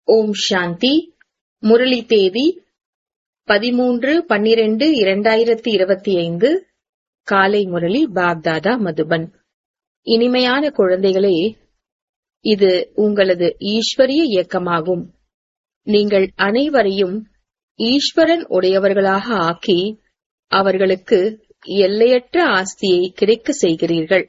ஓம் சாந்தி முரளி தேதி பதிமூன்று பன்னிரண்டு இரண்டாயிரத்தி இருபத்தி ஐந்து காலை முரளி பாப்தாதா மதுபன் இனிமையான குழந்தைகளே இது உங்களது ஈஸ்வரிய இயக்கமாகும் நீங்கள் அனைவரையும் ஈஸ்வரன் உடையவர்களாக ஆக்கி அவர்களுக்கு எல்லையற்ற ஆஸ்தியை கிடைக்க செய்கிறீர்கள்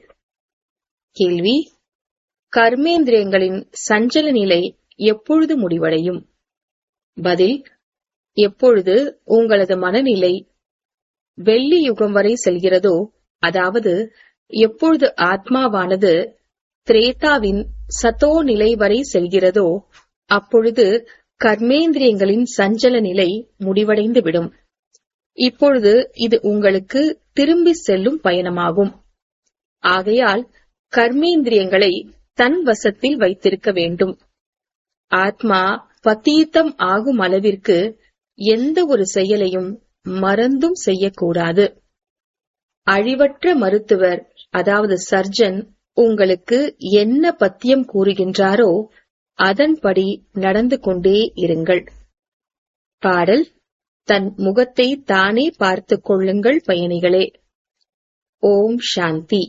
கேள்வி கர்மேந்திரியங்களின் சஞ்சல நிலை எப்பொழுது முடிவடையும் பதில் எப்பொழுது உங்களது மனநிலை வெள்ளி யுகம் வரை செல்கிறதோ அதாவது எப்பொழுது ஆத்மாவானது திரேதாவின் சத்தோ நிலை வரை செல்கிறதோ அப்பொழுது கர்மேந்திரியங்களின் சஞ்சல நிலை முடிவடைந்துவிடும் இப்பொழுது இது உங்களுக்கு திரும்பி செல்லும் பயணமாகும் ஆகையால் கர்மேந்திரியங்களை தன் வசத்தில் வைத்திருக்க வேண்டும் ஆத்மா பத்தீத்தம் ஆகும் அளவிற்கு எந்த ஒரு செயலையும் மறந்தும் செய்யக்கூடாது அழிவற்ற மருத்துவர் அதாவது சர்ஜன் உங்களுக்கு என்ன பத்தியம் கூறுகின்றாரோ அதன்படி நடந்து கொண்டே இருங்கள் பாடல் தன் முகத்தை தானே பார்த்துக் கொள்ளுங்கள் பயணிகளே ஓம் சாந்தி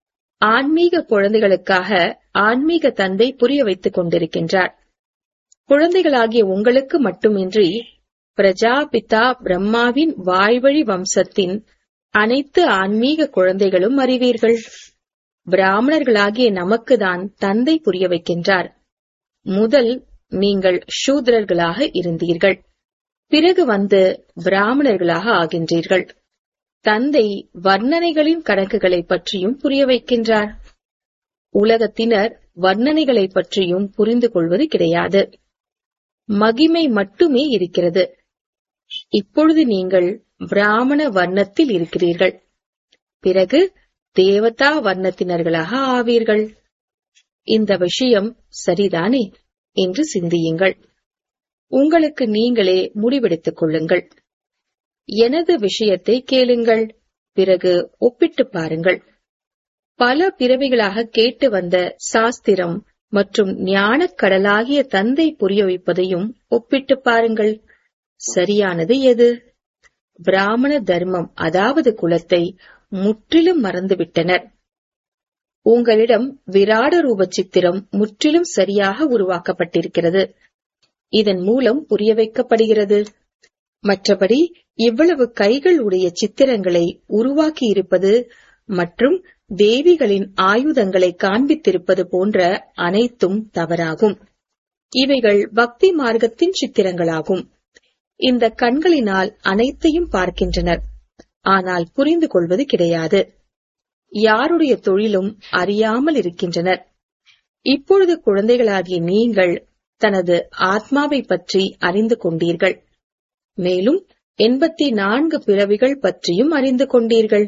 ஆன்மீக குழந்தைகளுக்காக ஆன்மீக தந்தை புரிய வைத்துக் கொண்டிருக்கின்றார் குழந்தைகளாகிய உங்களுக்கு மட்டுமின்றி பிரஜாபிதா பிரம்மாவின் வாய்வழி வம்சத்தின் அனைத்து ஆன்மீக குழந்தைகளும் அறிவீர்கள் பிராமணர்களாகிய நமக்குதான் தந்தை புரிய வைக்கின்றார் முதல் நீங்கள் சூத்ரர்களாக இருந்தீர்கள் பிறகு வந்து பிராமணர்களாக ஆகின்றீர்கள் தந்தை வர்ணனைகளின் கணக்குகளை பற்றியும் புரிய வைக்கின்றார் உலகத்தினர் வர்ணனைகளை பற்றியும் புரிந்து கொள்வது கிடையாது மகிமை மட்டுமே இருக்கிறது இப்பொழுது நீங்கள் பிராமண வர்ணத்தில் இருக்கிறீர்கள் பிறகு தேவதா வர்ணத்தினர்களாக ஆவீர்கள் இந்த விஷயம் சரிதானே என்று சிந்தியுங்கள் உங்களுக்கு நீங்களே முடிவெடுத்துக் கொள்ளுங்கள் எனது விஷயத்தை கேளுங்கள் பிறகு ஒப்பிட்டு பாருங்கள் பல பிறவிகளாக கேட்டு வந்த சாஸ்திரம் மற்றும் ஞானக் கடலாகிய தந்தை புரிய வைப்பதையும் ஒப்பிட்டு பாருங்கள் சரியானது எது பிராமண தர்மம் அதாவது குலத்தை முற்றிலும் மறந்துவிட்டனர் உங்களிடம் விராட ரூப சித்திரம் முற்றிலும் சரியாக உருவாக்கப்பட்டிருக்கிறது இதன் மூலம் புரிய வைக்கப்படுகிறது மற்றபடி இவ்வளவு கைகள் உடைய சித்திரங்களை உருவாக்கி இருப்பது மற்றும் தேவிகளின் ஆயுதங்களை காண்பித்திருப்பது போன்ற அனைத்தும் தவறாகும் இவைகள் பக்தி மார்க்கத்தின் சித்திரங்களாகும் இந்த கண்களினால் அனைத்தையும் பார்க்கின்றனர் ஆனால் புரிந்து கொள்வது கிடையாது யாருடைய தொழிலும் அறியாமல் இருக்கின்றனர் இப்பொழுது குழந்தைகளாகிய நீங்கள் தனது ஆத்மாவை பற்றி அறிந்து கொண்டீர்கள் மேலும் எண்பத்தி நான்கு பிறவிகள் பற்றியும் அறிந்து கொண்டீர்கள்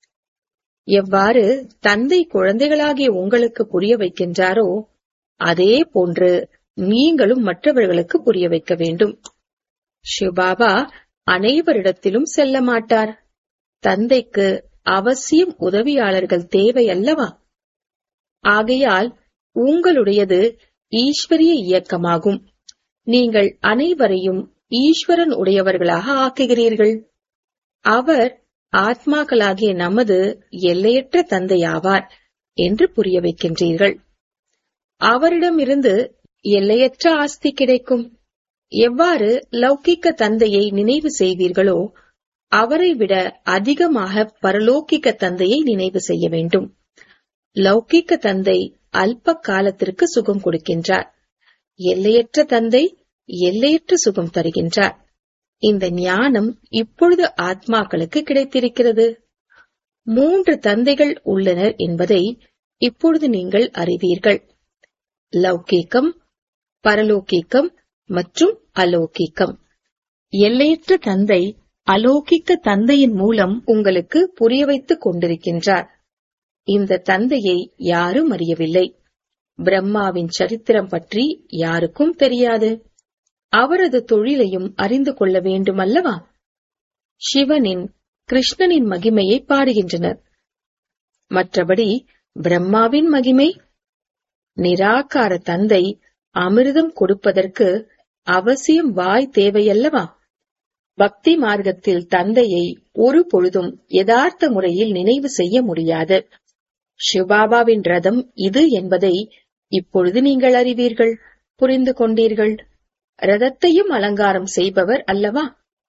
எவ்வாறு தந்தை குழந்தைகளாகிய உங்களுக்கு புரிய வைக்கின்றாரோ அதே போன்று நீங்களும் மற்றவர்களுக்கு புரிய வைக்க வேண்டும் சிவபாபா அனைவரிடத்திலும் செல்ல மாட்டார் தந்தைக்கு அவசியம் உதவியாளர்கள் தேவை அல்லவா ஆகையால் உங்களுடையது ஈஸ்வரிய இயக்கமாகும் நீங்கள் அனைவரையும் ஈஸ்வரன் உடையவர்களாக ஆக்குகிறீர்கள் அவர் ஆத்மாக்களாகிய நமது எல்லையற்ற தந்தையாவார் என்று புரிய வைக்கின்றீர்கள் அவரிடமிருந்து எல்லையற்ற ஆஸ்தி கிடைக்கும் எவ்வாறு லௌகிக்க தந்தையை நினைவு செய்வீர்களோ அவரை விட அதிகமாக பரலோகிக்க தந்தையை நினைவு செய்ய வேண்டும் லௌகிக்க தந்தை அல்ப காலத்திற்கு சுகம் கொடுக்கின்றார் எல்லையற்ற தந்தை எல்லையற்ற சுகம் தருகின்றார் இந்த ஞானம் இப்பொழுது ஆத்மாக்களுக்கு கிடைத்திருக்கிறது மூன்று தந்தைகள் உள்ளனர் என்பதை இப்பொழுது நீங்கள் அறிவீர்கள் லௌகீகம் பரலோகீகம் மற்றும் அலௌகிக்கம் எல்லையற்ற தந்தை அலௌகிக்க தந்தையின் மூலம் உங்களுக்கு புரிய வைத்துக் கொண்டிருக்கின்றார் இந்த தந்தையை யாரும் அறியவில்லை பிரம்மாவின் சரித்திரம் பற்றி யாருக்கும் தெரியாது அவரது தொழிலையும் அறிந்து கொள்ள வேண்டுமல்லவா சிவனின் கிருஷ்ணனின் மகிமையை பாடுகின்றனர் மற்றபடி பிரம்மாவின் மகிமை நிராகார தந்தை அமிர்தம் கொடுப்பதற்கு அவசியம் வாய் தேவையல்லவா பக்தி மார்க்கத்தில் தந்தையை ஒரு பொழுதும் யதார்த்த முறையில் நினைவு செய்ய முடியாது சிவபாபாவின் ரதம் இது என்பதை இப்பொழுது நீங்கள் அறிவீர்கள் புரிந்து கொண்டீர்கள் ரதத்தையும் அலங்காரம் செய்பவர் அல்லவா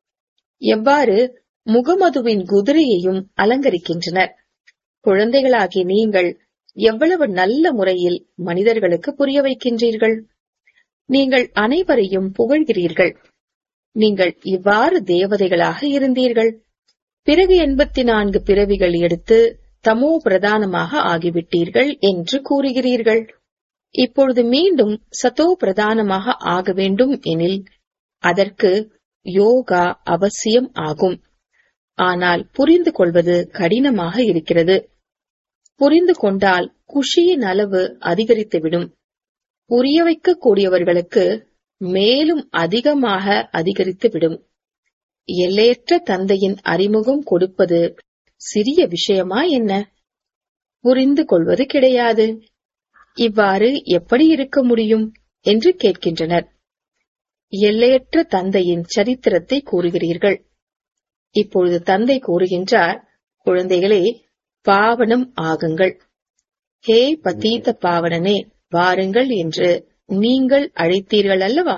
எவ்வாறு முகமதுவின் குதிரையையும் அலங்கரிக்கின்றனர் குழந்தைகளாகி நீங்கள் எவ்வளவு நல்ல முறையில் மனிதர்களுக்கு புரிய வைக்கின்றீர்கள் நீங்கள் அனைவரையும் புகழ்கிறீர்கள் நீங்கள் இவ்வாறு தேவதைகளாக இருந்தீர்கள் பிறகு எண்பத்தி நான்கு பிறவிகள் எடுத்து தமோ பிரதானமாக ஆகிவிட்டீர்கள் என்று கூறுகிறீர்கள் இப்பொழுது மீண்டும் சதோ பிரதானமாக ஆக வேண்டும் எனில் அதற்கு யோகா அவசியம் ஆகும் ஆனால் புரிந்து கொள்வது கடினமாக இருக்கிறது புரிந்து கொண்டால் குஷியின் அளவு அதிகரித்துவிடும் புரிய வைக்கக்கூடியவர்களுக்கு மேலும் அதிகமாக அதிகரித்துவிடும் எல்லையற்ற தந்தையின் அறிமுகம் கொடுப்பது சிறிய விஷயமா என்ன புரிந்து கொள்வது கிடையாது இவ்வாறு எப்படி இருக்க முடியும் என்று கேட்கின்றனர் எல்லையற்ற தந்தையின் சரித்திரத்தை கூறுகிறீர்கள் இப்பொழுது தந்தை கூறுகின்றார் குழந்தைகளே பாவனம் ஆகுங்கள் ஹே பதீத்த பாவனனே வாருங்கள் என்று நீங்கள் அழைத்தீர்கள் அல்லவா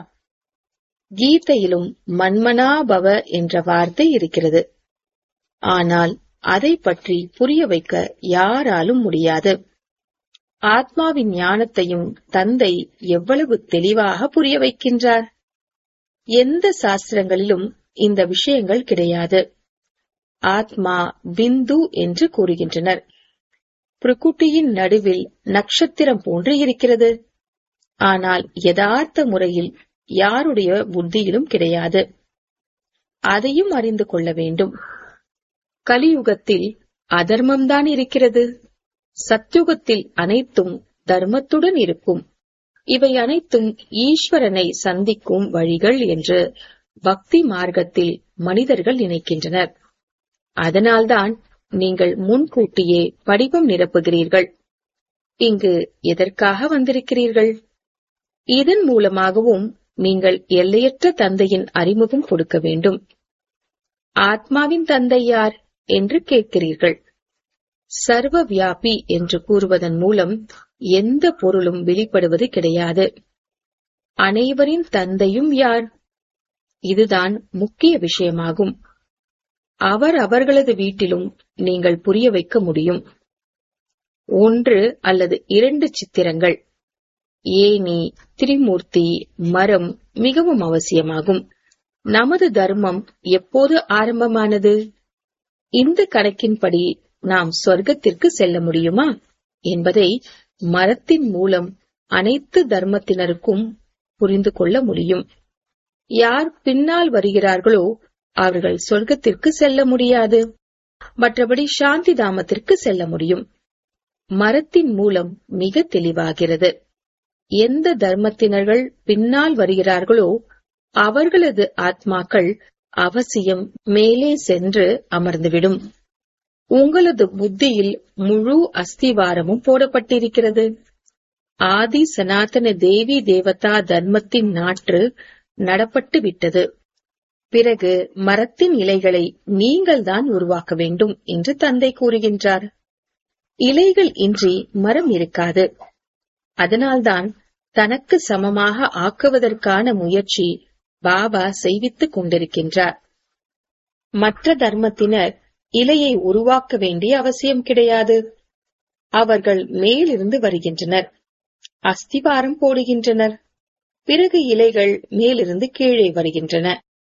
கீதையிலும் மன்மனாபவ என்ற வார்த்தை இருக்கிறது ஆனால் அதை பற்றி புரிய வைக்க யாராலும் முடியாது ஆத்மாவின் ஞானத்தையும் தந்தை எவ்வளவு தெளிவாக புரிய வைக்கின்றார் எந்த சாஸ்திரங்களிலும் இந்த விஷயங்கள் கிடையாது ஆத்மா பிந்து என்று கூறுகின்றனர் பிரகுட்டியின் நடுவில் நட்சத்திரம் போன்று இருக்கிறது ஆனால் யதார்த்த முறையில் யாருடைய புத்தியிலும் கிடையாது அதையும் அறிந்து கொள்ள வேண்டும் கலியுகத்தில் அதர்மம்தான் இருக்கிறது சத்யுகத்தில் அனைத்தும் தர்மத்துடன் இருக்கும் இவை அனைத்தும் ஈஸ்வரனை சந்திக்கும் வழிகள் என்று பக்தி மார்க்கத்தில் மனிதர்கள் நினைக்கின்றனர் அதனால்தான் நீங்கள் முன்கூட்டியே படிவம் நிரப்புகிறீர்கள் இங்கு எதற்காக வந்திருக்கிறீர்கள் இதன் மூலமாகவும் நீங்கள் எல்லையற்ற தந்தையின் அறிமுகம் கொடுக்க வேண்டும் ஆத்மாவின் தந்தை யார் என்று கேட்கிறீர்கள் சர்வ வியாபி என்று கூறுவதன் மூலம் எந்த பொருளும் வெளிப்படுவது கிடையாது அனைவரின் தந்தையும் யார் இதுதான் முக்கிய விஷயமாகும் அவர் அவர்களது வீட்டிலும் நீங்கள் புரிய வைக்க முடியும் ஒன்று அல்லது இரண்டு சித்திரங்கள் ஏனி திரிமூர்த்தி மரம் மிகவும் அவசியமாகும் நமது தர்மம் எப்போது ஆரம்பமானது இந்த கணக்கின்படி நாம் சொர்க்கத்திற்கு செல்ல முடியுமா என்பதை மரத்தின் மூலம் அனைத்து தர்மத்தினருக்கும் புரிந்து கொள்ள முடியும் யார் பின்னால் வருகிறார்களோ அவர்கள் சொர்க்கத்திற்கு செல்ல முடியாது மற்றபடி சாந்தி தாமத்திற்கு செல்ல முடியும் மரத்தின் மூலம் மிக தெளிவாகிறது எந்த தர்மத்தினர்கள் பின்னால் வருகிறார்களோ அவர்களது ஆத்மாக்கள் அவசியம் மேலே சென்று அமர்ந்துவிடும் உங்களது புத்தியில் முழு அஸ்திவாரமும் போடப்பட்டிருக்கிறது ஆதி சனாதன தேவி தேவதா தர்மத்தின் நாற்று நடப்பட்டு விட்டது பிறகு மரத்தின் இலைகளை நீங்கள்தான் உருவாக்க வேண்டும் என்று தந்தை கூறுகின்றார் இலைகள் இன்றி மரம் இருக்காது அதனால்தான் தனக்கு சமமாக ஆக்குவதற்கான முயற்சி பாபா செய்வித்துக் கொண்டிருக்கின்றார் மற்ற தர்மத்தினர் இலையை உருவாக்க வேண்டிய அவசியம் கிடையாது அவர்கள் மேலிருந்து வருகின்றனர் அஸ்திவாரம் போடுகின்றனர் பிறகு இலைகள் மேலிருந்து கீழே வருகின்றன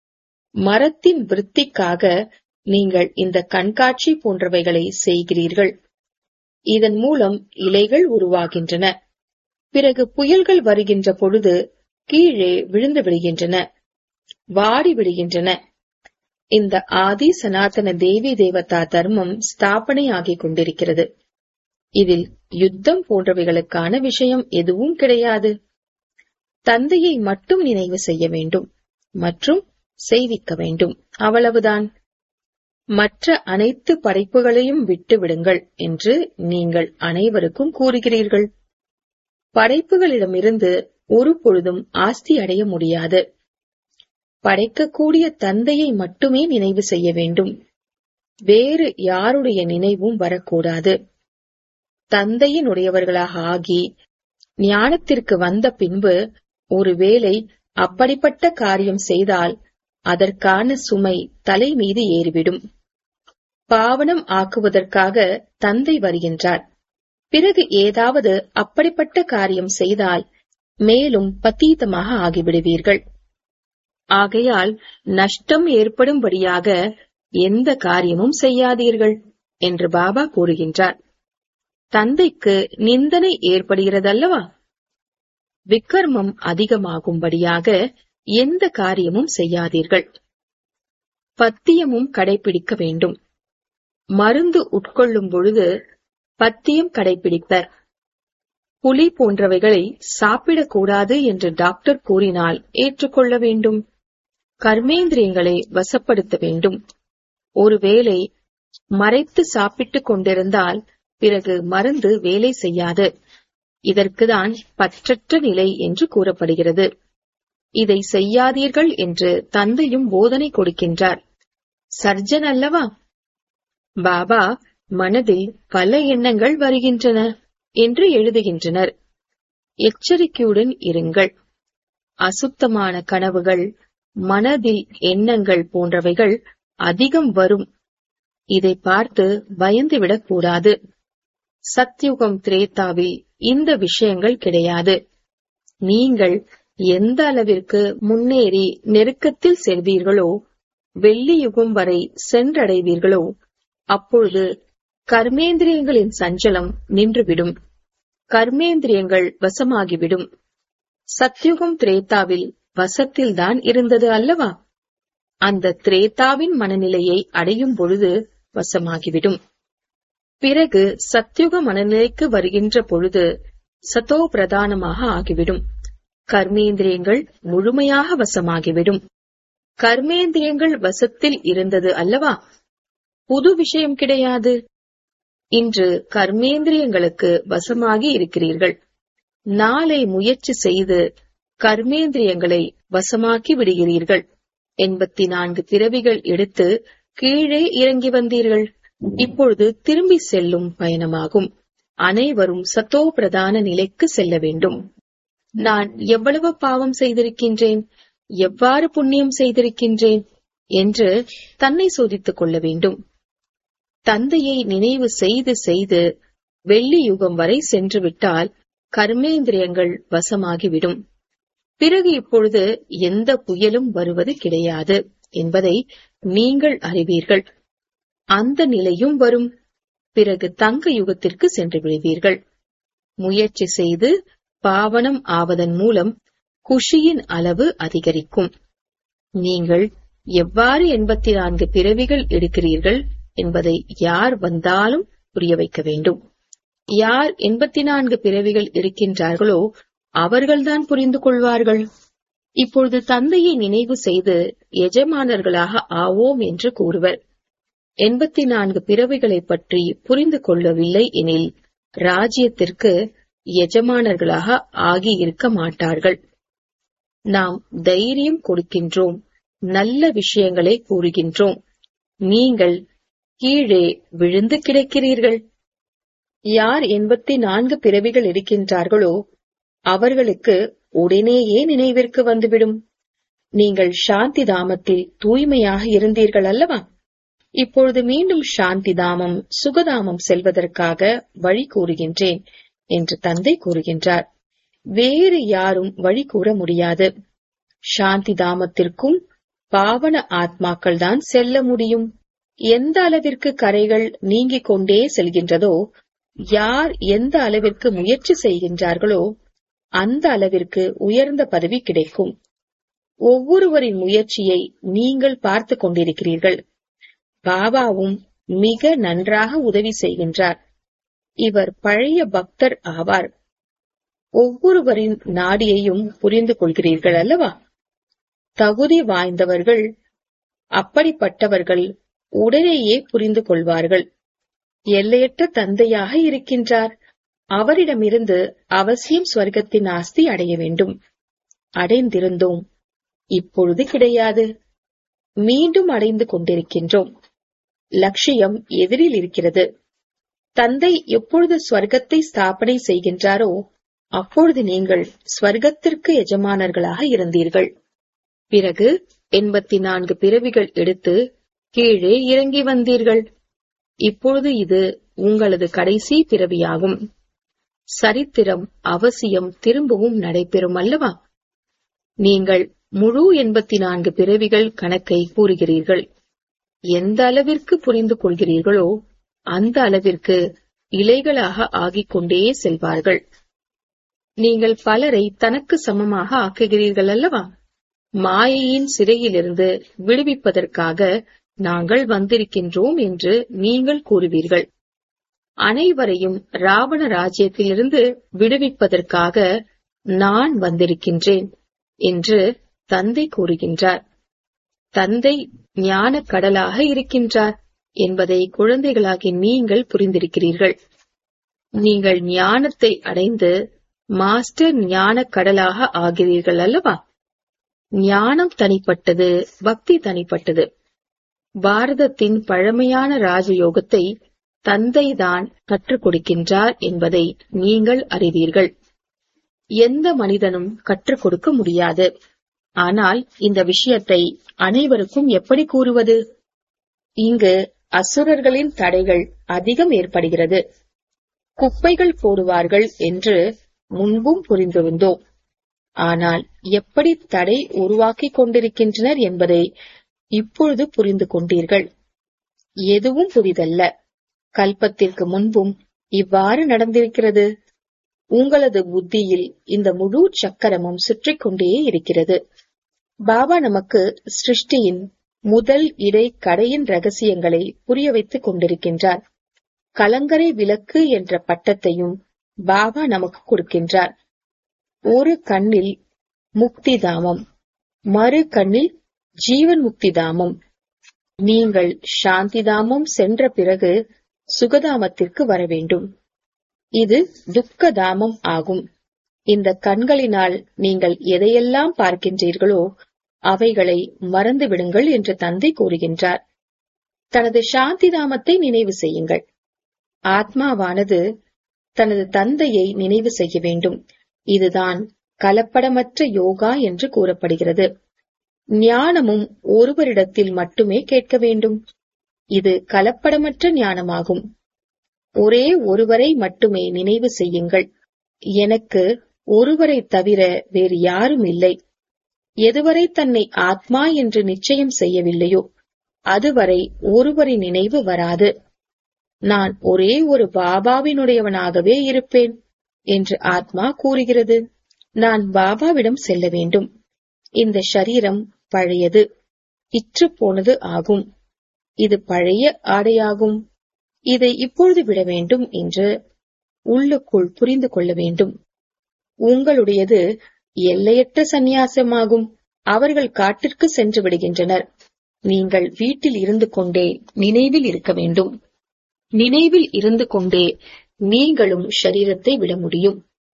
மரத்தின் விருத்திக்காக நீங்கள் இந்த கண்காட்சி போன்றவைகளை செய்கிறீர்கள் இதன் மூலம் இலைகள் உருவாகின்றன பிறகு புயல்கள் வருகின்ற பொழுது கீழே விழுந்து விடுகின்றன வாடி விடுகின்றன இந்த ஆதி சனாதன தேவி தேவதா தர்மம் ஸ்தாபனை ஆகிக் கொண்டிருக்கிறது இதில் யுத்தம் போன்றவைகளுக்கான விஷயம் எதுவும் கிடையாது தந்தையை மட்டும் நினைவு செய்ய வேண்டும் மற்றும் செய்விக்க வேண்டும் அவ்வளவுதான் மற்ற அனைத்து படைப்புகளையும் விட்டு விடுங்கள் என்று நீங்கள் அனைவருக்கும் கூறுகிறீர்கள் படைப்புகளிடமிருந்து ஒரு பொழுதும் ஆஸ்தி அடைய முடியாது படைக்கக்கூடிய தந்தையை மட்டுமே நினைவு செய்ய வேண்டும் வேறு யாருடைய நினைவும் வரக்கூடாது தந்தையினுடையவர்களாக ஆகி ஞானத்திற்கு வந்த பின்பு ஒருவேளை அப்படிப்பட்ட காரியம் செய்தால் அதற்கான சுமை தலை மீது ஏறிவிடும் பாவனம் ஆக்குவதற்காக தந்தை வருகின்றார் பிறகு ஏதாவது அப்படிப்பட்ட காரியம் செய்தால் மேலும் பத்தீதமாக ஆகிவிடுவீர்கள் ஆகையால் நஷ்டம் ஏற்படும்படியாக எந்த காரியமும் செய்யாதீர்கள் என்று பாபா கூறுகின்றார் தந்தைக்கு நிந்தனை ஏற்படுகிறதல்லவா விக்கர்மம் அதிகமாகும்படியாக எந்த காரியமும் செய்யாதீர்கள் பத்தியமும் கடைபிடிக்க வேண்டும் மருந்து உட்கொள்ளும் பொழுது பத்தியம் கடைபிடிப்பர் புலி போன்றவைகளை சாப்பிடக்கூடாது என்று டாக்டர் கூறினால் ஏற்றுக்கொள்ள வேண்டும் கர்மேந்திரியங்களை வசப்படுத்த வேண்டும் ஒருவேளை மறைத்து சாப்பிட்டுக் கொண்டிருந்தால் பிறகு மருந்து வேலை செய்யாது இதற்குதான் பற்றற்ற நிலை என்று கூறப்படுகிறது இதை செய்யாதீர்கள் என்று தந்தையும் போதனை கொடுக்கின்றார் சர்ஜன் அல்லவா பாபா மனதில் பல எண்ணங்கள் வருகின்றன என்று எழுதுகின்றனர் எச்சரிக்கையுடன் இருங்கள் அசுத்தமான கனவுகள் மனதில் எண்ணங்கள் போன்றவைகள் அதிகம் வரும் இதை பார்த்து பயந்துவிடக் கூடாது சத்யுகம் திரேதாவில் இந்த விஷயங்கள் கிடையாது நீங்கள் எந்த அளவிற்கு முன்னேறி நெருக்கத்தில் செல்வீர்களோ வெள்ளி யுகம் வரை சென்றடைவீர்களோ அப்பொழுது கர்மேந்திரியங்களின் சஞ்சலம் நின்றுவிடும் கர்மேந்திரியங்கள் வசமாகிவிடும் சத்யுகம் திரேதாவில் வசத்தில்தான் இருந்தது அல்லவா அந்த திரேதாவின் மனநிலையை அடையும் பொழுது வசமாகிவிடும் பிறகு சத்யுக மனநிலைக்கு வருகின்ற பொழுது சதோ பிரதானமாக ஆகிவிடும் கர்மேந்திரியங்கள் முழுமையாக வசமாகிவிடும் கர்மேந்திரியங்கள் வசத்தில் இருந்தது அல்லவா புது விஷயம் கிடையாது இன்று கர்மேந்திரியங்களுக்கு வசமாகி இருக்கிறீர்கள் நாளை முயற்சி செய்து கர்மேந்திரியங்களை வசமாக்கி விடுகிறீர்கள் எண்பத்தி நான்கு பிறவிகள் எடுத்து கீழே இறங்கி வந்தீர்கள் இப்பொழுது திரும்பி செல்லும் பயணமாகும் அனைவரும் சத்தோ பிரதான நிலைக்கு செல்ல வேண்டும் நான் எவ்வளவு பாவம் செய்திருக்கின்றேன் எவ்வாறு புண்ணியம் செய்திருக்கின்றேன் என்று தன்னை சோதித்துக் கொள்ள வேண்டும் தந்தையை நினைவு செய்து செய்து வெள்ளி யுகம் வரை சென்று விட்டால் கர்மேந்திரியங்கள் வசமாகிவிடும் பிறகு இப்பொழுது எந்த புயலும் வருவது கிடையாது என்பதை நீங்கள் அறிவீர்கள் அந்த நிலையும் வரும் பிறகு தங்க யுகத்திற்கு சென்று விடுவீர்கள் முயற்சி செய்து பாவனம் ஆவதன் மூலம் குஷியின் அளவு அதிகரிக்கும் நீங்கள் எவ்வாறு எண்பத்தி நான்கு பிறவிகள் எடுக்கிறீர்கள் என்பதை யார் வந்தாலும் புரிய வைக்க வேண்டும் யார் எண்பத்தி நான்கு பிறவிகள் இருக்கின்றார்களோ அவர்கள்தான் புரிந்து கொள்வார்கள் இப்பொழுது தந்தையை நினைவு செய்து எஜமானர்களாக ஆவோம் என்று கூறுவர் எண்பத்தி நான்கு பிறவிகளை பற்றி புரிந்து கொள்ளவில்லை எனில் ராஜ்யத்திற்கு எஜமானர்களாக ஆகி இருக்க மாட்டார்கள் நாம் தைரியம் கொடுக்கின்றோம் நல்ல விஷயங்களை கூறுகின்றோம் நீங்கள் கீழே விழுந்து கிடக்கிறீர்கள் யார் எண்பத்தி நான்கு பிறவிகள் இருக்கின்றார்களோ அவர்களுக்கு உடனேயே நினைவிற்கு வந்துவிடும் நீங்கள் சாந்தி தாமத்தில் தூய்மையாக இருந்தீர்கள் அல்லவா இப்பொழுது மீண்டும் சாந்தி தாமம் சுகதாமம் செல்வதற்காக வழி கூறுகின்றேன் என்று தந்தை கூறுகின்றார் வேறு யாரும் வழி கூற முடியாது சாந்தி தாமத்திற்கும் பாவன ஆத்மாக்கள் தான் செல்ல முடியும் எந்த அளவிற்கு கரைகள் நீங்கிக் கொண்டே செல்கின்றதோ யார் எந்த அளவிற்கு முயற்சி செய்கின்றார்களோ அந்த அளவிற்கு உயர்ந்த பதவி கிடைக்கும் ஒவ்வொருவரின் முயற்சியை நீங்கள் பார்த்து கொண்டிருக்கிறீர்கள் பாபாவும் மிக நன்றாக உதவி செய்கின்றார் இவர் பழைய பக்தர் ஆவார் ஒவ்வொருவரின் நாடியையும் புரிந்து கொள்கிறீர்கள் அல்லவா தகுதி வாய்ந்தவர்கள் அப்படிப்பட்டவர்கள் உடனேயே புரிந்து கொள்வார்கள் எல்லையற்ற தந்தையாக இருக்கின்றார் அவரிடமிருந்து அவசியம் ஸ்வர்க்கத்தின் ஆஸ்தி அடைய வேண்டும் அடைந்திருந்தோம் இப்பொழுது கிடையாது மீண்டும் அடைந்து கொண்டிருக்கின்றோம் லட்சியம் எதிரில் இருக்கிறது தந்தை எப்பொழுது ஸ்வர்க்கத்தை ஸ்தாபனை செய்கின்றாரோ அப்பொழுது நீங்கள் ஸ்வர்க்கத்திற்கு எஜமானர்களாக இருந்தீர்கள் பிறகு எண்பத்தி நான்கு பிறவிகள் எடுத்து கீழே இறங்கி வந்தீர்கள் இப்பொழுது இது உங்களது கடைசி பிறவியாகும் சரித்திரம் அவசியம் திரும்பவும் நடைபெறும் அல்லவா நீங்கள் முழு எண்பத்தி நான்கு பிறவிகள் கணக்கை கூறுகிறீர்கள் எந்த அளவிற்கு புரிந்து கொள்கிறீர்களோ அந்த அளவிற்கு இலைகளாக ஆகிக் கொண்டே செல்வார்கள் நீங்கள் பலரை தனக்கு சமமாக ஆக்குகிறீர்கள் அல்லவா மாயையின் சிறையிலிருந்து விடுவிப்பதற்காக நாங்கள் வந்திருக்கின்றோம் என்று நீங்கள் கூறுவீர்கள் அனைவரையும் ராவண ராஜ்யத்திலிருந்து விடுவிப்பதற்காக நான் வந்திருக்கின்றேன் என்று தந்தை கூறுகின்றார் தந்தை ஞான கடலாக இருக்கின்றார் என்பதை குழந்தைகளாகி நீங்கள் புரிந்திருக்கிறீர்கள் நீங்கள் ஞானத்தை அடைந்து மாஸ்டர் ஞான கடலாக ஆகிறீர்கள் அல்லவா ஞானம் தனிப்பட்டது பக்தி தனிப்பட்டது பாரதத்தின் பழமையான ராஜயோகத்தை தந்தைதான் கற்றுக் கொடுக்கின்றார் என்பதை நீங்கள் அறிவீர்கள் எந்த மனிதனும் கற்றுக் கொடுக்க முடியாது ஆனால் இந்த விஷயத்தை அனைவருக்கும் எப்படி கூறுவது இங்கு அசுரர்களின் தடைகள் அதிகம் ஏற்படுகிறது குப்பைகள் போடுவார்கள் என்று முன்பும் புரிந்திருந்தோம் ஆனால் எப்படி தடை உருவாக்கிக் கொண்டிருக்கின்றனர் என்பதை இப்பொழுது புரிந்து கொண்டீர்கள் எதுவும் புதிதல்ல கல்பத்திற்கு முன்பும் இவ்வாறு நடந்திருக்கிறது உங்களது புத்தியில் இந்த முழு சக்கரமும் சுற்றிக் கொண்டே இருக்கிறது பாபா நமக்கு சிருஷ்டியின் முதல் இடை கடையின் ரகசியங்களை புரிய வைத்துக் கொண்டிருக்கின்றார் கலங்கரை விளக்கு என்ற பட்டத்தையும் பாபா நமக்கு கொடுக்கின்றார் ஒரு கண்ணில் முக்தி தாமம் மறு கண்ணில் ஜீவன் முக்தி தாமம் நீங்கள் சாந்தி தாமம் சென்ற பிறகு சுகதாமத்திற்கு வர வேண்டும் இது துக்க தாமம் ஆகும் இந்த கண்களினால் நீங்கள் எதையெல்லாம் பார்க்கின்றீர்களோ அவைகளை மறந்து விடுங்கள் என்று தந்தை கூறுகின்றார் தனது சாந்தி தாமத்தை நினைவு செய்யுங்கள் ஆத்மாவானது தனது தந்தையை நினைவு செய்ய வேண்டும் இதுதான் கலப்படமற்ற யோகா என்று கூறப்படுகிறது ஞானமும் ஒருவரிடத்தில் மட்டுமே கேட்க வேண்டும் இது கலப்படமற்ற ஞானமாகும் ஒரே ஒருவரை மட்டுமே நினைவு செய்யுங்கள் எனக்கு ஒருவரை தவிர வேறு யாரும் இல்லை எதுவரை தன்னை ஆத்மா என்று நிச்சயம் செய்யவில்லையோ அதுவரை ஒருவரின் நினைவு வராது நான் ஒரே ஒரு பாபாவினுடையவனாகவே இருப்பேன் என்று ஆத்மா கூறுகிறது நான் பாபாவிடம் செல்ல வேண்டும் இந்த சரீரம் பழையது இற்று போனது ஆகும் இது பழைய ஆடையாகும் இதை இப்பொழுது விட வேண்டும் என்று உள்ளுக்குள் புரிந்து கொள்ள வேண்டும் உங்களுடையது எல்லையற்ற சந்நியாசமாகும் அவர்கள் காட்டிற்கு சென்று விடுகின்றனர் நீங்கள் வீட்டில் இருந்து கொண்டே நினைவில் இருக்க வேண்டும் நினைவில் இருந்து கொண்டே நீங்களும் ஷரீரத்தை விட முடியும்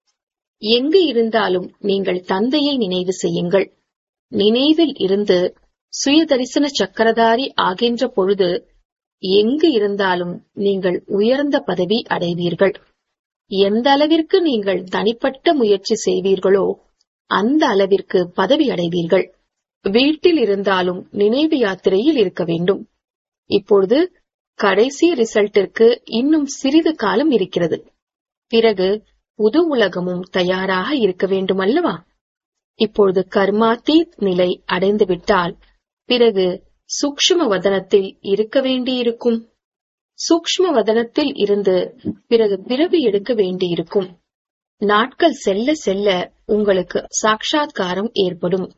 எங்கு இருந்தாலும் நீங்கள் தந்தையை நினைவு செய்யுங்கள் நினைவில் இருந்து சுய தரிசன சக்கரதாரி ஆகின்ற பொழுது எங்கு இருந்தாலும் நீங்கள் உயர்ந்த பதவி அடைவீர்கள் எந்த அளவிற்கு நீங்கள் தனிப்பட்ட முயற்சி செய்வீர்களோ அந்த அளவிற்கு பதவி அடைவீர்கள் வீட்டில் இருந்தாலும் நினைவு யாத்திரையில் இருக்க வேண்டும் இப்பொழுது கடைசி ரிசல்ட்டிற்கு இன்னும் சிறிது காலம் இருக்கிறது பிறகு புது உலகமும் தயாராக இருக்க வேண்டும் அல்லவா இப்பொழுது கர்மாத்தீத் நிலை அடைந்துவிட்டால் பிறகு சூக்ஷ்ம வதனத்தில் இருக்க வேண்டியிருக்கும் சூக்ஷ்ம வதனத்தில் இருந்து பிறகு பிறவி எடுக்க வேண்டியிருக்கும் நாட்கள் செல்ல செல்ல உங்களுக்கு சாட்சாத்காரம் ஏற்படும்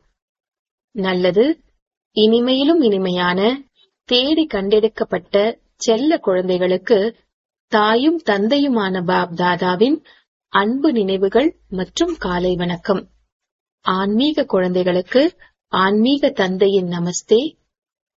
நல்லது இனிமையிலும் இனிமையான தேடி கண்டெடுக்கப்பட்ட செல்ல குழந்தைகளுக்கு தாயும் தந்தையுமான பாப் தாதாவின் அன்பு நினைவுகள் மற்றும் காலை வணக்கம் ஆன்மீக குழந்தைகளுக்கு ஆன்மீக தந்தையின் நமஸ்தே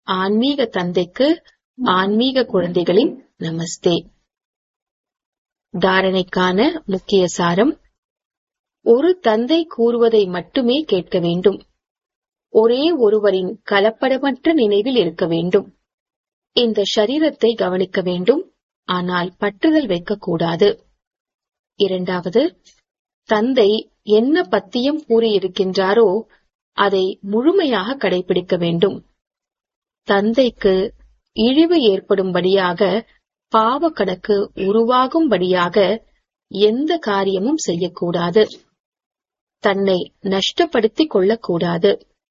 ஆன்மீக தந்தைக்கு ஆன்மீக குழந்தைகளின் நமஸ்தே தாரணைக்கான முக்கிய சாரம் ஒரு தந்தை கூறுவதை மட்டுமே கேட்க வேண்டும் ஒரே ஒருவரின் கலப்படமற்ற நினைவில் இருக்க வேண்டும் இந்த சரீரத்தை கவனிக்க வேண்டும் ஆனால் பற்றுதல் வைக்கக்கூடாது இரண்டாவது தந்தை என்ன பத்தியம் கூறியிருக்கின்றாரோ அதை முழுமையாக கடைபிடிக்க வேண்டும் தந்தைக்கு இழிவு ஏற்படும்படியாக பாவ கணக்கு உருவாகும்படியாக எந்த காரியமும் செய்யக்கூடாது தன்னை நஷ்டப்படுத்திக் கொள்ளக்கூடாது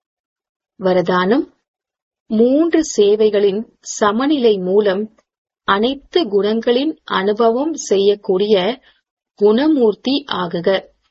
வரதானம் மூன்று சேவைகளின் சமநிலை மூலம் அனைத்து குணங்களின் அனுபவம் செய்யக்கூடிய குணமூர்த்தி ஆகுக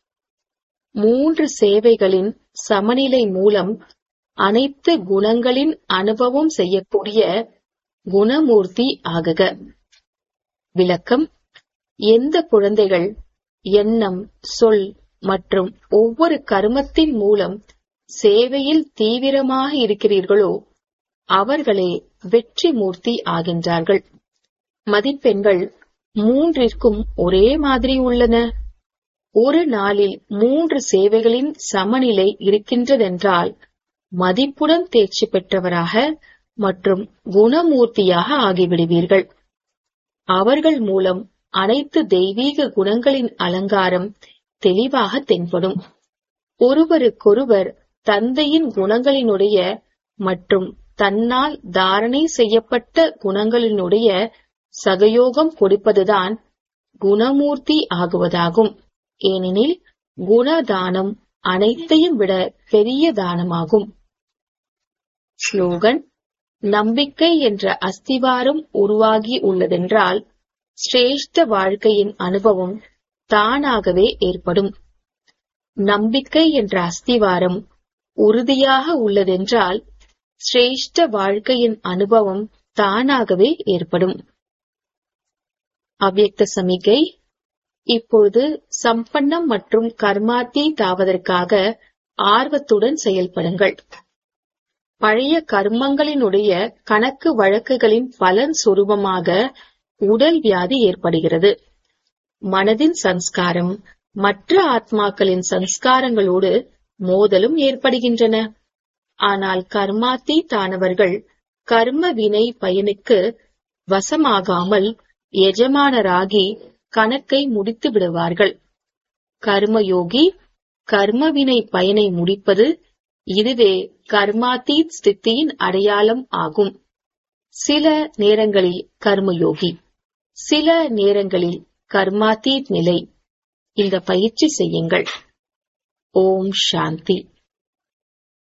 மூன்று சேவைகளின் சமநிலை மூலம் அனைத்து குணங்களின் அனுபவம் செய்யக்கூடிய குணமூர்த்தி ஆகுக விளக்கம் எந்த குழந்தைகள் எண்ணம் சொல் மற்றும் ஒவ்வொரு கர்மத்தின் மூலம் சேவையில் தீவிரமாக இருக்கிறீர்களோ அவர்களே வெற்றி மூர்த்தி ஆகின்றார்கள் மதிப்பெண்கள் மூன்றிற்கும் ஒரே மாதிரி உள்ளன ஒரு நாளில் மூன்று சேவைகளின் சமநிலை இருக்கின்றதென்றால் மதிப்புடன் தேர்ச்சி பெற்றவராக மற்றும் குணமூர்த்தியாக ஆகிவிடுவீர்கள் அவர்கள் மூலம் அனைத்து தெய்வீக குணங்களின் அலங்காரம் தெளிவாக தென்படும் ஒருவருக்கொருவர் தந்தையின் குணங்களினுடைய மற்றும் தன்னால் தாரணை செய்யப்பட்ட குணங்களினுடைய சகயோகம் கொடுப்பதுதான் குணமூர்த்தி ஆகுவதாகும் ஏனெனில் குணதானம் அனைத்தையும் விட பெரிய தானமாகும் ஸ்லோகன் நம்பிக்கை என்ற அஸ்திவாரம் உருவாகி உள்ளதென்றால் சிரேஷ்ட வாழ்க்கையின் அனுபவம் தானாகவே ஏற்படும் நம்பிக்கை என்ற அஸ்திவாரம் உறுதியாக உள்ளதென்றால் சிரேஷ்ட வாழ்க்கையின் அனுபவம் தானாகவே ஏற்படும் அவ்யக்த சமிகை இப்பொழுது சம்பன்னம் மற்றும் கர்மாத்தி தாவதற்காக ஆர்வத்துடன் செயல்படுங்கள் பழைய கர்மங்களினுடைய கணக்கு வழக்குகளின் பலன் சுரூபமாக உடல் வியாதி ஏற்படுகிறது மனதின் சன்ஸ்காரம் மற்ற ஆத்மாக்களின் சன்ஸ்காரங்களோடு மோதலும் ஏற்படுகின்றன ஆனால் கர்மாத்தி தானவர்கள் கர்ம வினை பயனுக்கு வசமாகாமல் எஜமானராகி கணக்கை முடித்து விடுவார்கள் கர்மயோகி கர்மவினை பயனை முடிப்பது இதுவே கர்மாத்தீத் ஸ்தித்தியின் அடையாளம் ஆகும் சில நேரங்களில் கர்மயோகி சில நேரங்களில் கர்மாத்தீத் நிலை இந்த பயிற்சி செய்யுங்கள் ஓம் சாந்தி